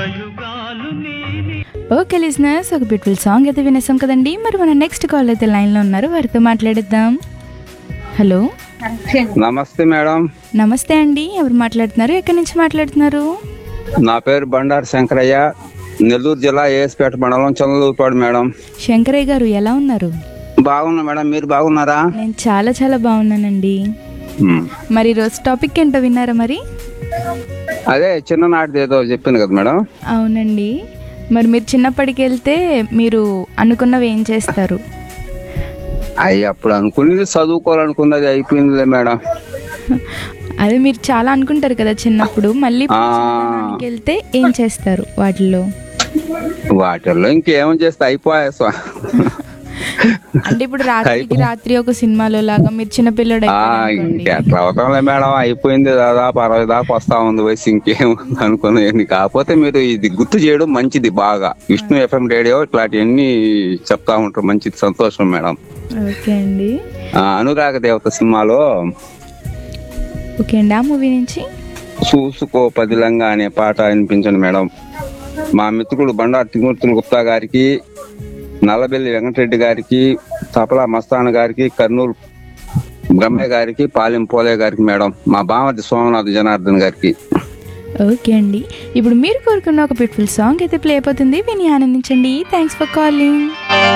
Okay listeners ఒక beautiful song అయితే వినేసాం కదండి మరి మన నెక్స్ట్ కాల్ అయితే లైన్లో ఉన్నారు వారితో మాట్లాడిద్దాం హలో నమస్తే మేడం నమస్తే అండి ఎవరు మాట్లాడుతున్నారు ఎక్కడి నుంచి మాట్లాడుతున్నారు నా పేరు బండారు శంకరయ్య నెల్లూరు జిల్లా ఏఎస్పేట మండలం చంద్రలూరుపాడు మేడం శంకరయ్య గారు ఎలా ఉన్నారు బాగున్నా మేడం మీరు బాగున్నారా నేను చాలా చాలా బాగున్నానండి ఉమ్. మరి ఈరోజు టాపిక్ ఏంటో విన్నారా మరి అదే చిన్ననాటిది ఏదో చెప్పింది కదా మేడం అవునండి మరి మీరు చిన్నప్పటికి వెళ్తే మీరు అనుకున్నవి ఏం చేస్తారు అయ్యి అప్పుడు అనుకునేది చదువుకోవాలనుకున్నది అయిపోయిందిలే మేడం అదే మీరు చాలా అనుకుంటారు కదా చిన్నప్పుడు మళ్ళీ ఆ. చిన్నతనానికి వెళ్తే ఏం చేస్తారు వాటిల్లో వాటిల్లో ఇంకేం చేస్తే అయిపోయా స్వా అంటే ఇప్పుడు రాత్రికి రాత్రి ఒక సినిమాలో లాగా మీరు చిన్నపిల్లడు ఆ, ఇంకెట్లా అవుతాంలే మేడం అయిపోయింది దాదాపు అరవై దాకా వస్తా ఉంది వయసు ఇంకేం అనుకున్నాయండి కాకపోతే మీరు ఇది గుర్తు చేయడం మంచిది బాగా విష్ణు ఎఫ్ఎం రేడియో ఇట్లాంటివన్నీ చెప్తా ఉంటారు మంచిది సంతోషం మేడం ఓకే అండి ఆ, అనురాగ దేవత సినిమాలో ఓకే అండి ఆ మూవీ నుంచి చూసుకో పదిలంగా అనే పాట వినిపించండి మేడం మా మిత్రుడు బండారు తిమూర్తులు గుప్తా గారికి నల్లబెల్లి వెంకటరెడ్డి గారికి తపలా మస్తాన్ గారికి కర్నూలు బ్రహ్మయ్య గారికి పాలెం పోలే గారికి మేడం మా బామర్ది సోమనాథ్ జనార్దన్ గారికి ఓకే అండి ఇప్పుడు మీరు కోరుకున్న ఒక బ్యూటిఫుల్ సాంగ్ అయితే ప్లే అయిపోతుంది విని ఆనందించండి థ్యాంక్స్ ఫర్ కాలింగ్